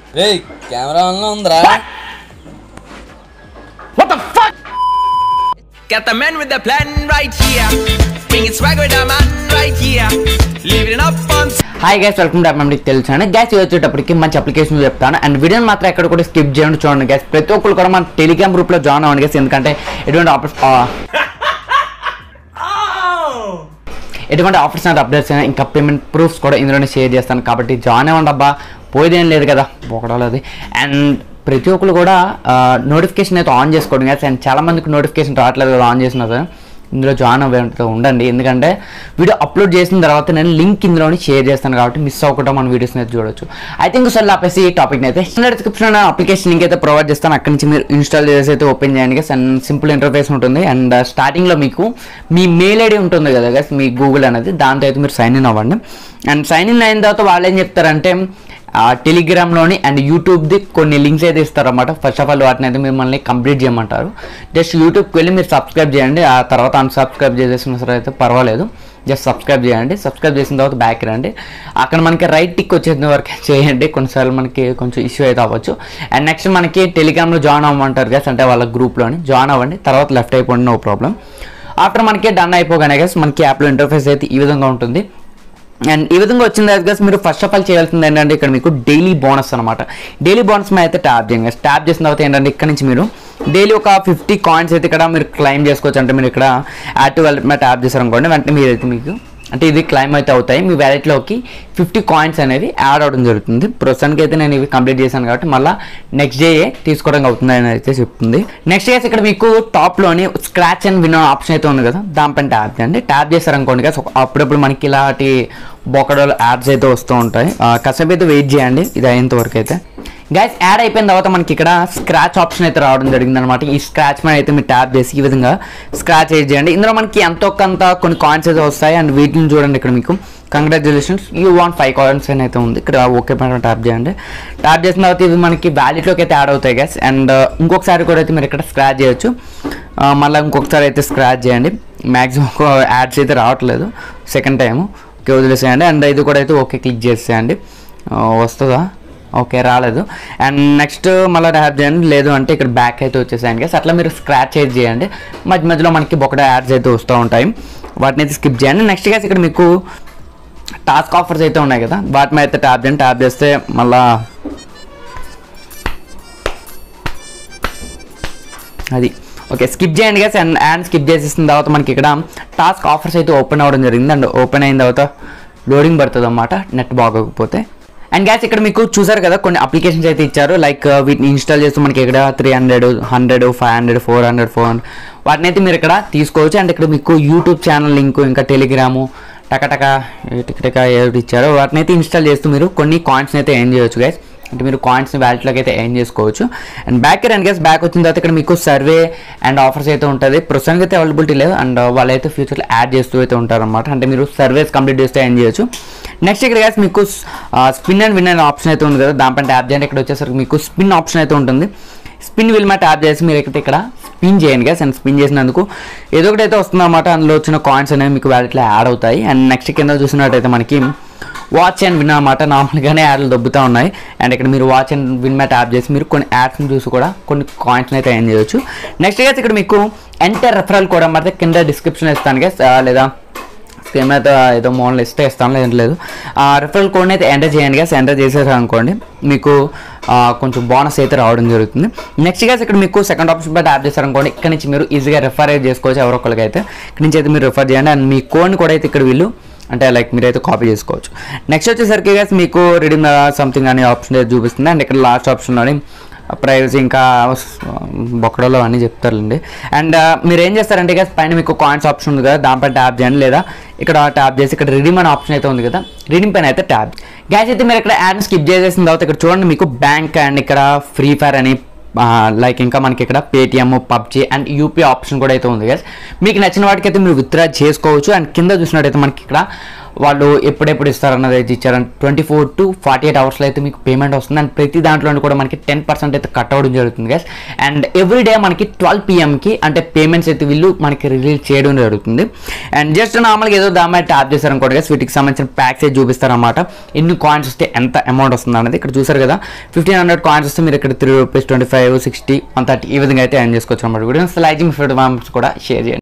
రే camera ఆన్లో ఉందిరా Got the man with the plan right here. Bringing swag with the man right here. Leaving it up on hi guys welcome to మీకు తెలుసు అండి gas వచ్చేటప్పటికి మంచి application చెప్తాను and వీడియోని మాత్రం ఎక్కడ కూడా స్కిప్ చేయండి చూడండి గ్యాస్ ప్రతి ఒక్కరు కూడా మన టెలిగ్రామ్ గ్రూప్లో జాయిన్ అవ్వండి గ్యాస్ ఎందుకంటే ఎటువంటి ఆఫర్స్ ఎటువంటి ఆఫర్స్ అండ్ అప్డేట్స్ అయినా ఇంకా పేమెంట్ ప్రూఫ్స్ కూడా ఇందులోనే షేర్ చేస్తాను కాబట్టి జాయిన్ అవ్వండి అబ్బా పోయేదేం లేదు కదా ఒకడాలి అది అండ్ ప్రతి ఒక్కరు కూడా నోటిఫికేషన్ అయితే ఆన్ చేసుకోండి గ్యాస్ అండ్ చాలా మందికి నోటిఫికేషన్ రావట్లేదు కదా ఆన్ చేసిన కదా ఇందులో జాయిన్ అవ్వే ఉండండి ఎందుకంటే వీడియో అప్లోడ్ చేసిన తర్వాత నేను లింక్ ఇందులోని షేర్ చేస్తాను కాబట్టి మిస్ అవ్వకుండా మన వీడియోస్ అయితే చూడొచ్చు అయితే ఇంకోసారి ఆపేసి ఈ టాపిక్ అయితే డిస్క్రిప్షన్ అప్లికేషన్ లింక్ అయితే ప్రొవైడ్ చేస్తాను అక్కడి నుంచి మీరు ఇన్స్టాల్ చేసి అయితే ఓపెన్ చేయండి అండ్ సింపుల్ ఇంటర్ఫేస్ ఉంటుంది అండ్ స్టార్టింగ్లో మీకు మీ మెయిల్ ఐడి ఉంటుంది కదా guys, మీ గూగుల్ అనేది దాంతో అయితే మీరు సైన్ ఇన్ అవ్వండి అండ్ సైన్ ఇన్ అయిన తర్వాత వాళ్ళు ఏం చెప్తారంటే ఆ టెలిగ్రామ్లోని అండ్ యూట్యూబ్ది కొన్ని లింక్స్ అయితే ఇస్తారన్నమాట ఫస్ట్ ఆఫ్ ఆల్ వాటిని అయితే మిమ్మల్ని కంప్లీట్ చేయమంటారు జస్ట్ యూట్యూబ్కి వెళ్ళి మీరు సబ్స్క్రైబ్ చేయండి ఆ తర్వాత అన్సబ్స్క్రైబ్ చేసేసిన సరే అయితే పర్వాలేదు జస్ట్ సబ్స్క్రైబ్ చేయండి సబ్స్క్రైబ్ చేసిన తర్వాత బ్యాక్ రండి అక్కడ మనకి రైట్ టిక్ వచ్చేసిన వరకు చేయండి కొన్నిసార్లు మనకి కొంచెం ఇష్యూ అయితే అవ్వచ్చు అండ్ నెక్స్ట్ మనకి టెలిగ్రామ్లో జాయిన్ అవ్వమంటారు గస్ అంటే వాళ్ళ గ్రూప్లోని జాయిన్ అవ్వండి తర్వాత లెఫ్ట్ అయిపోండి నో ప్రాబ్లం ఆఫ్టర్ మనకి డన్ అయిపోగానే గస్ మనకి యాప్లో ఇంటర్ఫేస్ అయితే ఈ విధంగా ఉంటుంది అండ్ ఈ విధంగా వచ్చిన తర్వాత మీరు ఫస్ట్ ఆఫ్ ఆల్ చేయాల్సింది ఏంటంటే ఇక్కడ మీకు డైలీ బోనస్ అనమాట డైలీ బోనస్ మీద అయితే ట్యాప్ చేయండి ట్యాప్ చేసిన తర్వాత ఏంటంటే ఇక్కడ నుంచి మీరు డైలీ ఒక ఫిఫ్టీ కాయిన్స్ అయితే ఇక్కడ మీరు క్లైమ్ చేసుకోవచ్చు అంటే మీరు ఇక్కడ యాక్టివ్ వాలెట్ మీద ట్యాప్ చేశారు అనుకోండి వెంటనే మీరైతే మీకు అంటే ఇది క్లైమ్ అయితే అవుతాయి మీ వ్యాలెట్లోకి ఫిఫ్టీ కాయిన్స్ అనేవి యాడ్ అవడం జరుగుతుంది ప్రస్తుతానికి అయితే నేను ఇవి కంప్లీట్ చేశాను కాబట్టి మళ్ళీ నెక్స్ట్ డే తీసుకోవడం అవుతుంది అని అయితే చెప్తుంది నెక్స్ట్ కేసు ఇక్కడ మీకు టాప్లోని స్క్రాచ్ అండ్ విన్ ఆప్షన్ అయితే ఉంది కదా దానిపైన ట్యాప్ చేయండి ట్యాప్ చేశారనుకోండి కదా అప్పుడప్పుడు మనకి ఇలాంటి బొక్కడోలు యాడ్స్ అయితే వస్తూ ఉంటాయి ఆ, కాసేపు అయితే వెయిట్ చేయండి ఇది అయ్యేంత వరకు అయితే గైస్ యాడ్ అయిపోయిన తర్వాత మనకి ఇక్కడ స్క్రాచ్ ఆప్షన్ అయితే రావడం జరిగింది అనమాట ఈ స్క్రాచ్ మీద అయితే మీరు ట్యాప్ చేసి ఈ విధంగా స్క్రాచ్ అయితే చేయండి ఇందులో మనకి ఎంతో కొంత కొన్ని కాయిన్స్ అయితే వస్తాయి అండ్ వీటిని చూడండి ఇక్కడ మీకు congratulations you want five coins అని అయితే ఉంది ఇక్కడ ఓకే పైన ట్యాప్ చేయండి ట్యాప్ చేసిన తర్వాత ఇవి మనకి వ్యాలెట్లోకి అయితే యాడ్ అవుతాయి గైస్ అండ్ ఇంకొకసారి కూడా అయితే మీరు ఇక్కడ స్క్రాచ్ చేయొచ్చు ఆ, మళ్ళీ ఇంకొకసారి అయితే స్క్రాచ్ చేయండి మ్యాక్సిమం యాడ్స్ అయితే రావట్లేదు సెకండ్ టైము ఓకే వదిలేసేయండి అండ్ ఇది కూడా అయితే ఓకే క్లిక్ చేసేయండి ఆ, వస్తుందా ఓకే రాలేదు అండ్ నెక్స్ట్ మళ్ళీ ట్యాప్ చేయండి లేదు అంటే ఇక్కడ బ్యాక్ అయితే వచ్చేసాయండి గైస్ అట్లా మీరు స్క్రాచ్ అయితే చేయండి మధ్య మధ్యలో మనకి బొకడ యాడ్స్ అయితే వస్తూ ఉంటాయి వాటిని అయితే స్కిప్ చేయండి నెక్స్ట్ గైస్ ఇక్కడ మీకు టాస్క్ ఆఫర్స్ అయితే ఉన్నాయి కదా వాటి మీద అయితే ట్యాప్ చేయండి ట్యాప్ చేస్తే మళ్ళా అది ఓకే స్కిప్ చేయండి గైస్ అండ్ అండ్ స్కిప్ చేసేసిన తర్వాత మనకి ఇక్కడ టాస్క్ ఆఫర్స్ అయితే ఓపెన్ అవ్వడం జరిగింది అండ్ ఓపెన్ అయిన తర్వాత లోడింగ్ పడుతుంది అన్నమాట నెట్ బాగోకపోతే అండ్ గ్యాస్ ఇక్కడ మీకు చూసారు కదా కొన్ని అప్లికేషన్స్ అయితే ఇచ్చారు లైక్ వీటిని ఇన్స్టాల్ చేస్తే మనకి ఇక్కడ three hundred hundred five hundred four hundred four hundred వాటిని అయితే మీరు ఇక్కడ తీసుకోవచ్చు అండ్ ఇక్కడ మీకు యూట్యూబ్ ఛానల్ లింక్ ఇంకా టెలిగ్రాము టకటక టికటక ఏది ఇచ్చారో వాటిని అయితే ఇన్స్టాల్ చేస్తూ మీరు కొన్ని కాయిన్స్ అయితే ఎర్న్ చేయొచ్చు గైస్ అంటే మీరు కాయిన్స్ వ్యాలెట్లోకి అయితే ఎర్న్ చేసుకోవచ్చు and back and guys back వచ్చిన తర్వాత ఇక్కడ మీకు సర్వే అండ్ ఆఫర్స్ అయితే ఉంటుంది ప్రస్తుతానికి అయితే అవైలబిలిటీ లేదు అండ్ వాళ్ళైతే ఫ్యూచర్లో యాడ్ చేస్తూ అయితే ఉంటారు అనమాట అంటే మీరు సర్వేస్ కంప్లీట్ చేస్తే ఎర్న్ చేయొచ్చు నెక్స్ట్ ఇక్కడ గైస్ మీకు స్పిన్ అండ్ విన్ అనే ఆప్షన్ అయితే ఉంది కదా దానిపైన ట్యాప్ చేయండి ఇక్కడ వచ్చేసరికి మీకు స్పిన్ ఆప్షన్ అయితే ఉంటుంది స్పిన్ విల్ మీద ట్యాప్ చేసి మీరు అయితే ఇక్కడ స్పిన్ చేయండి గైస్ అండ్ స్పిన్ చేసినందుకు ఏదో ఒకటి అయితే వస్తుంది అనమాట అందులో వచ్చిన కాయిన్స్ అనేవి మీకు వ్యాలెట్లో యాడ్ అవుతాయి అండ్ నెక్స్ట్ కింద చూసినట్టయితే మనకి వాచ్ అండ్ విన్ అనమాట నార్మల్గానే యాడ్లు దొబ్బుతూ ఉన్నాయి అండ్ ఇక్కడ మీరు వాచ్ అండ్ విన్ మీద ట్యాప్ చేసి మీరు కొన్ని యాడ్స్ని చూసి కూడా కొన్ని కాయిన్స్ని అయితే ఎర్న్ చేయొచ్చు నెక్స్ట్ గైస్ ఇక్కడ మీకు ఎంటర్ రెఫరల్ కూడా మరి కింద డిస్క్రిప్షన్ ఇస్తాను గైస్ లేదా స్క్రీన్ మీద ఏదో మోడల్ ఇస్తే ఇస్తాను లేదంటే లేదు ఆ రిఫరల్ కోడ్ని అయితే ఎంటర్ చేయండి గ్యాస్ ఎంటర్ చేసేసారు అనుకోండి మీకు ఆ, కొంచెం బోనస్ అయితే రావడం జరుగుతుంది నెక్స్ట్ గ్యాస్ ఇక్కడ మీకు సెకండ్ ఆప్షన్ పై ట్యాప్ చేశారు అనుకోండి ఇక్కడ నుంచి మీరు ఈజీగా రిఫర్ అయితే చేసుకోవచ్చు ఎవరొకరికి అయితే ఇక్కడ నుంచి అయితే మీరు రిఫర్ చేయండి అండ్ మీ కోడ్ని కూడా అయితే ఇక్కడ వీళ్ళు అంటే లైక్ మీరైతే కాపీ చేసుకోవచ్చు నెక్స్ట్ వచ్చేసరికి గ్యాస్ మీకు రీడింగ్ సంథింగ్ అనే ఆప్షన్ అయితే చూపిస్తుంది అండ్ ఇక్కడ లాస్ట్ ఆప్షన్లోని ప్రైవసీ ఇంకా బొక్కడలో అన్నీ చెప్తారులేండి అండ్ మీరు ఏం చేస్తారంటే guys, పైన మీకు కాయిన్స్ ఆప్షన్ ఉంది కదా దానిపైన ట్యాప్ చేయండి లేదా ఇక్కడ ట్యాప్ చేసి ఇక్కడ రిడీమ్ అనే ఆప్షన్ అయితే ఉంది కదా రిడీమ్ పైన అయితే ట్యాప్ గ్యాస్ అయితే మీరు ఇక్కడ యాడ్ స్కిప్ చేసేసిన తర్వాత ఇక్కడ చూడండి మీకు బ్యాంక్ అండ్ ఇక్కడ ఫ్రీ ఫైర్ అని లైక్ ఇంకా మనకి ఇక్కడ Paytm PUBG and U P option కూడా అయితే ఉంది గైస్ మీకు నచ్చిన వాటికైతే మీరు విత్డ్రా చేసుకోవచ్చు అండ్ కింద చూసినట్టయితే మనకి ఇక్కడ వాళ్ళు ఎప్పుడెప్పుడు ఇస్తారన్నది అయితే ఇచ్చారంటే twenty four to forty eight అవర్స్లో అయితే మీకు పేమెంట్ వస్తుంది అండ్ ప్రతి దాంట్లో కూడా మనకి టెన్ పర్సెంట్ అయితే కట్ అవ్వడం జరుగుతుంది గైస్ అండ్ ఎవ్రీ డే మనకి ట్వెల్వ్ పిఎంకి అంటే పేమెంట్స్ అయితే వీళ్ళు మనకి రిలీజ్ చేయడం జరుగుతుంది అండ్ జస్ట్ నార్మల్గా ఏదో దాని ట్యాప్ చేశారనుకోండి గైస్ వీటికి సంబంధించిన ప్యాక్స్ అయితే చూపిస్తారన్నమాట ఎన్ని కాయిన్స్ వస్తే ఎంత అమౌంట్ వస్తుంది అనేది ఇక్కడ చూసారు కదా ఫిఫ్టీన్ హండ్రెడ్ కాయిన్స్ వస్తే మీరు ఇక్కడ three rupees twenty five sixty one thirty ఈ విధంగా అయితే ఎర్న్ చేసుకోవచ్చు అనమాట వీడియోస్ లైక్ మీ ఫోటో కూడా షేర్ చేయండి